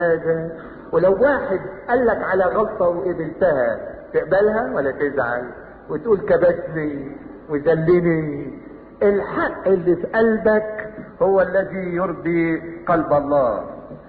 هذا ولو واحد قال لك على غلطة وقبلتها تقبلها ولا تزعل وتقول كبسني وذلني الحق اللي في قلبك هو الذي يرضي قلب الله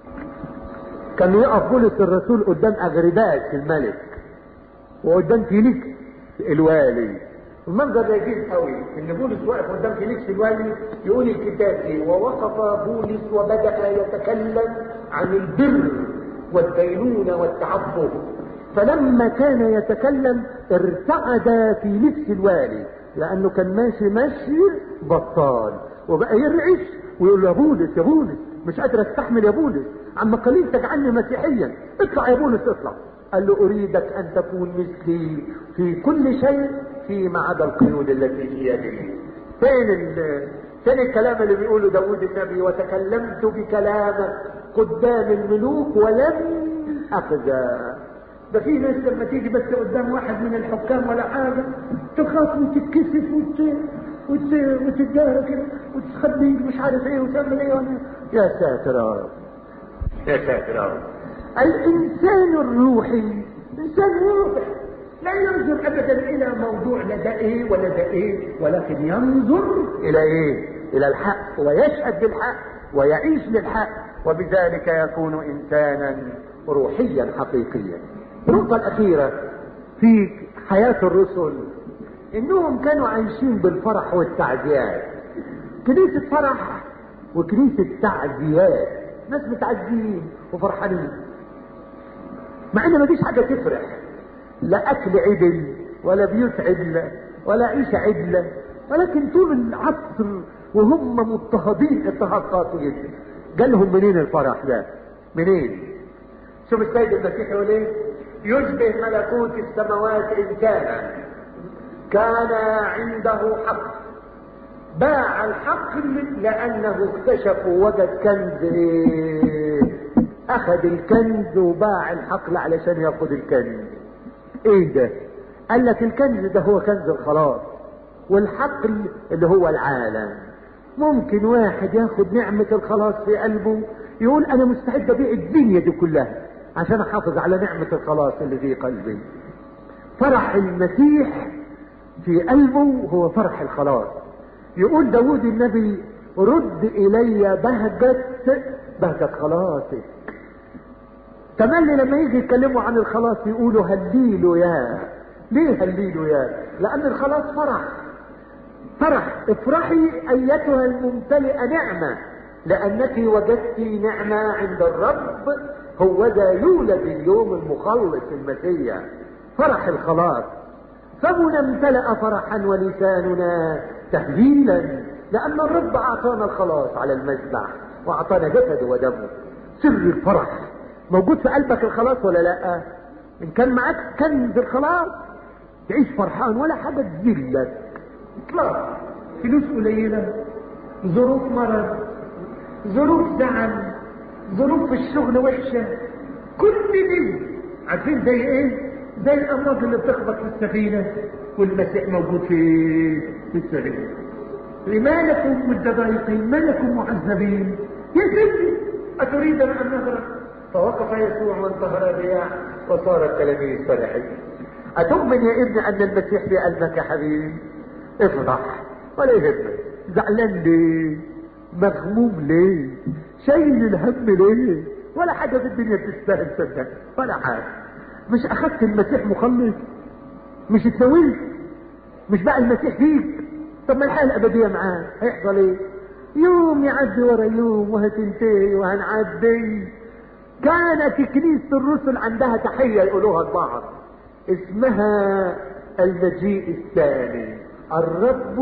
كان يقف بولس الرسول قدام اغرباس الملك وقدام فيليكس الوالي المنظر ده يجيب قوي ان بولس واقف قدام فيليكس الوالي يقول الكتاب ايه ووقف بولس وبدا يتكلم عن البر والدينونه والتعفف فلما كان يتكلم ارتعد فيليكس الوالي لانه كان ماشي ماشي بطال وبقى يرعش ويقول له يا بولس يا بولس مش قادر استحمل يا بولس عم قليل تجعلني مسيحيا اطلع يا بولس اطلع قال له اريدك ان تكون مثلي في كل شيء فيما عدا القيود التي في يدي فين ال... فين الكلام اللي بيقوله داود النبي وتكلمت بكلامك قدام الملوك ولم اخذا ده في ناس لما تيجي بس قدام واحد من الحكام ولا حاجه تخاف وتتكسف وت... وت... وتتجاهل كده وتخبي مش عارف ايه وتعمل ايه ولا يا ساتر يا رب يا ساتر يا رب الانسان الروحي انسان روحي لا ينظر ابدا الى موضوع لا ده ايه ولا ده ايه ولكن ينظر الى ايه الى الحق ويشهد بالحق ويعيش للحق وبذلك يكون انسانا روحيا حقيقيا النقطة الأخيرة في حياة الرسل إنهم كانوا عايشين بالفرح والتعزيات كنيسة فرح وكنيسة تعزيات ناس متعزين وفرحانين مع ان مفيش حاجة تفرح لا اكل عدل ولا بيوت عدلة ولا عيشة عدلة ولكن طول العصر وهم مضطهدين اضطهاد قاسي جدا جالهم منين الفرح ده منين شوف السيد المسيح يقول ايه يشبه ملكوت السماوات انسانا كان عنده حق باع الحق لانه اكتشف ووجد كنز ايه اخذ الكنز وباع الحقل علشان ياخذ الكنز ايه ده قال لك الكنز ده هو كنز الخلاص والحقل اللي هو العالم ممكن واحد ياخد نعمة الخلاص في قلبه يقول انا مستعد ابيع الدنيا دي كلها عشان احافظ على نعمة الخلاص اللي في قلبي فرح المسيح في قلبه هو فرح الخلاص يقول داود النبي رد الي بهجة بهجة خلاصك تملي لما يجي يتكلموا عن الخلاص يقولوا هليلو يا ليه هليلو يا لان الخلاص فرح فرح افرحي ايتها الممتلئة نعمة لانك وجدت نعمة عند الرب هو ذا يولد اليوم المخلص المسيح فرح الخلاص فمنا امتلأ فرحا ولساننا تهليلا لان الرب اعطانا الخلاص على المذبح واعطانا جسده ودمه سر الفرح موجود في قلبك الخلاص ولا لا ان كان معاك كنز الخلاص تعيش فرحان ولا حاجة تذلك اطلاق فلوس قليلة ظروف مرض ظروف زعل ظروف في الشغل وحشة كل دي عارفين زي ايه زي الامراض اللي بتخبط في السفينة والمسيح موجود في في السفينة لما لكم متضايقين ما لكم معذبين يا سيدي اتريدنا ان نغرق فوقف يسوع وانتهر الرياح وصار التلاميذ فرحين أتؤمن يا ابني أن المسيح في قلبك يا حبيبي افرح ولا يهمك زعلان ليه مغموم ليه شايل الهم ليه ولا حاجة في الدنيا تستاهل صدق ولا حاجة مش أخذت المسيح مخلص مش اتسويت مش بقى المسيح فيك طب ما الحياة الأبدية معاه هيحصل ايه يوم يعدي ورا يوم وهتنتهي وهنعدي كانت كنيسة الرسل عندها تحية يقولوها لبعض اسمها المجيء الثاني الرب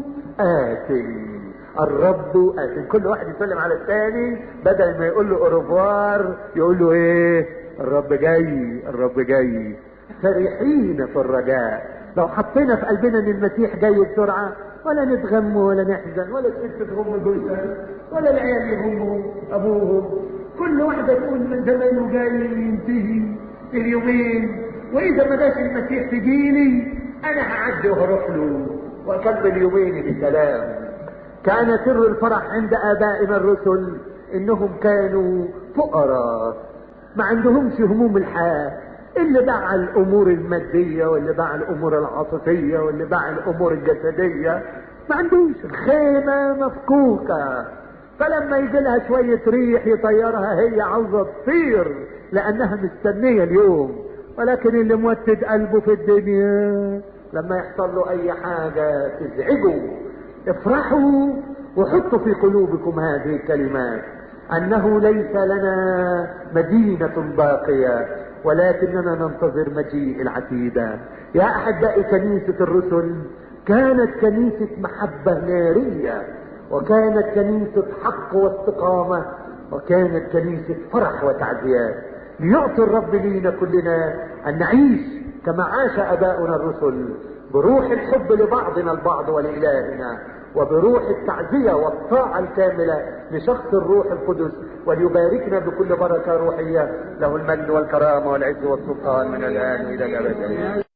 آتي الرب آتي كل واحد يسلم على الثاني بدل ما يقول له أوروفوار يقول له ايه الرب جاي الرب جاي فرحين في الرجاء لو حطينا في قلبنا ان المسيح جاي بسرعة ولا نتغم ولا نحزن ولا الست تغم جوزها ولا العيال يغموا ابوهم كل واحدة تقول من زمانه جاي ينتهي اليومين واذا ما جاش المسيح في جيلي انا هعدي وهروح له واكمل يوميني بسلام كان سر الفرح عند ابائنا الرسل انهم كانوا فقراء ما عندهمش هموم الحياة اللي باع الامور المادية واللي باع الامور العاطفية واللي باع الامور الجسدية ما عندوش الخيمة مفكوكة فلما يجي لها شوية ريح يطيرها هي عاوزة تطير لانها مستنية اليوم ولكن اللي موتد قلبه في الدنيا لما يحصل له اي حاجة تزعجه افرحوا وحطوا في قلوبكم هذه الكلمات انه ليس لنا مدينة باقية ولكننا ننتظر مجيء العتيدة يا احبائي كنيسة الرسل كانت كنيسة محبة نارية وكانت كنيسة حق واستقامة وكانت كنيسة فرح وتعزيات ليعطي الرب لينا كلنا ان نعيش كما عاش اباؤنا الرسل بروح الحب لبعضنا البعض ولإلهنا وبروح التعزية والطاعة الكاملة لشخص الروح القدس وليباركنا بكل بركة روحية له المجد والكرامة والعز والسلطان من الآن إلى الأبد